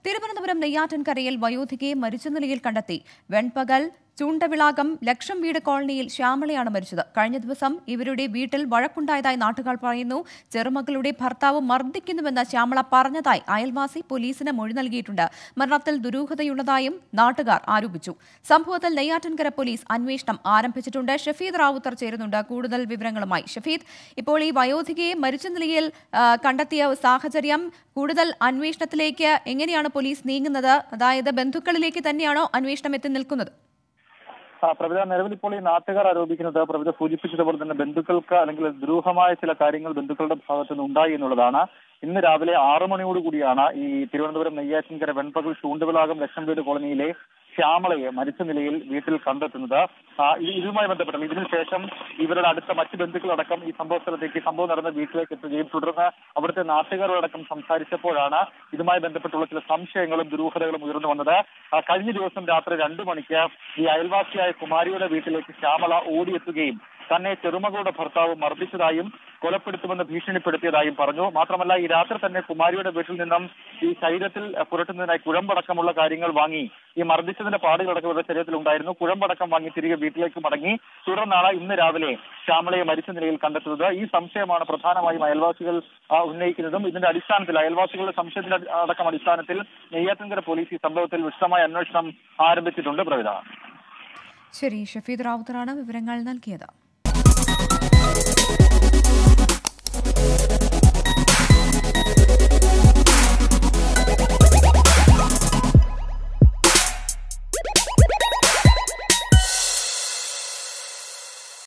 തിരുവനന്തപുരം നെയ്യാറ്റിൻകരയിൽ വയോധികയെ മരിച്ച നിലയിൽ കണ്ടെത്തി വെൺപകൽ ചൂണ്ടവിളാകം ലക്ഷം വീട് കോളനിയിൽ ശ്യാമളയാണ് മരിച്ചത് കഴിഞ്ഞ ദിവസം ഇവരുടെ വീട്ടിൽ വഴക്കുണ്ടായതായി നാട്ടുകാർ പറയുന്നു ചെറുമകളുടെ ഭർത്താവ് മർദ്ദിക്കുന്നുവെന്ന് ശ്യാമള പറഞ്ഞതായി അയൽവാസി പോലീസിന് മൊഴി നൽകിയിട്ടുണ്ട് മരണത്തിൽ ദുരൂഹതയുള്ളതായും നാട്ടുകാർ ആരോപിച്ചു സംഭവത്തിൽ നെയ്യാറ്റിൻകര പോലീസ് അന്വേഷണം ആരംഭിച്ചിട്ടുണ്ട് ഷഫീദ് റാവുത്തർ ചേരുന്നുണ്ട് കൂടുതൽ വിവരങ്ങളുമായി ഷഫീദ് ഇപ്പോൾ ഈ വയോധികയെ മരിച്ച നിലയിൽ ആ, കണ്ടെത്തിയ സാഹചര്യം കൂടുതൽ അന്വേഷണത്തിലേക്ക് എങ്ങനെയാണ് പോലീസ് നീങ്ങുന്നത് അതായത് ബന്ധുക്കളിലേക്ക് തന്നെയാണോ അന്വേഷണം എത്തി നിൽക്കുന്നത് ആ, പ്രവിധ നിലവിൽ ഇപ്പോൾ ഈ നാട്ടുകാർ ആരോപിക്കുന്നത് പ്രവിധ സൂചിപ്പിച്ചതുപോലെ തന്നെ ബന്ധുക്കൾക്ക് അല്ലെങ്കിൽ ദുരൂഹമായ ചില കാര്യങ്ങൾ ബന്ധുക്കളുടെ ഭാഗത്ത് നിന്ന് ഉണ്ടായി എന്നുള്ളതാണ് ഇന്ന് രാവിലെ ആറു മണിയോടുകൂടിയാണ് ഈ തിരുവനന്തപുരം നെയ്യാറ്റിൻകര വെൺപകൽ ചൂണ്ടുവിളാകം ലക്ഷം വീട് കോളനിയിലെ ശ്യാമളയെ മരിച്ച നിലയിൽ വീട്ടിൽ കണ്ടെത്തുന്നത് ആ, ഇത് ഇതുമായി ബന്ധപ്പെട്ട് ഇതിനുശേഷം ഇവരുടെ അടുത്ത മറ്റ് ബന്ധുക്കളടക്കം ഈ സംഭവ സ്ഥലത്തേക്ക് സംഭവം നടന്ന വീട്ടിലേക്ക് എത്തുകയും തുടർന്ന് അവിടുത്തെ നാട്ടുകാരോടക്കം സംസാരിച്ചപ്പോഴാണ് ഇതുമായി ബന്ധപ്പെട്ടുള്ള ചില സംശയങ്ങളും ദുരൂഹതകളും ഉയർന്നു വന്നത് ആ, കഴിഞ്ഞ ദിവസം രാത്രി രണ്ടു മണിക്ക് ഈ അയൽവാസിയായ കുമാരിയുടെ വീട്ടിലേക്ക് ശ്യാമള ഓടിയെത്തുകയും തന്നെ ചെറുമകളുടെ ഭർത്താവ് മർദ്ദിച്ചതായും കൊലപ്പെടുത്തുമെന്ന് ഭീഷണിപ്പെടുത്തിയതായും പറഞ്ഞു മാത്രമല്ല ഈ രാത്രി തന്നെ കുമാരിയുടെ വീട്ടിൽ നിന്നും ഈ ശരീരത്തിൽ പുരട്ടുന്നതിനായി കുഴമ്പടക്കമുള്ള കാര്യങ്ങൾ വാങ്ങി ഈ മർദ്ദിച്ചതിന്റെ പാടുകളടക്കം ഇവരുടെ ശരീരത്തിൽ ഉണ്ടായിരുന്നു കുഴമ്പടക്കം വാങ്ങി തിരികെ വീട്ടിലേക്ക് മടങ്ങി തുടർന്നാണ് ഇന്ന് രാവിലെ ശ്യാമളയെ മരിച്ച നിലയിൽ കണ്ടെത്തുന്നത് ഈ സംശയമാണ് പ്രധാനമായും അയൽവാസികൾ ആ, ഉന്നയിക്കുന്നതും ഇതിന്റെ അടിസ്ഥാനത്തിൽ അയൽവാസികളുടെ സംശയത്തിന്റെ അടക്കം അടിസ്ഥാനത്തിൽ നെയ്യാറ്റിൻകര പോലീസ് ഈ സംഭവത്തിൽ വിശദമായ അന്വേഷണം ആരംഭിച്ചിട്ടുണ്ട് പ്രവിധ ശരി ഷഫീദ് റാവുത്തറാണ് വിവരങ്ങൾ നൽകിയത്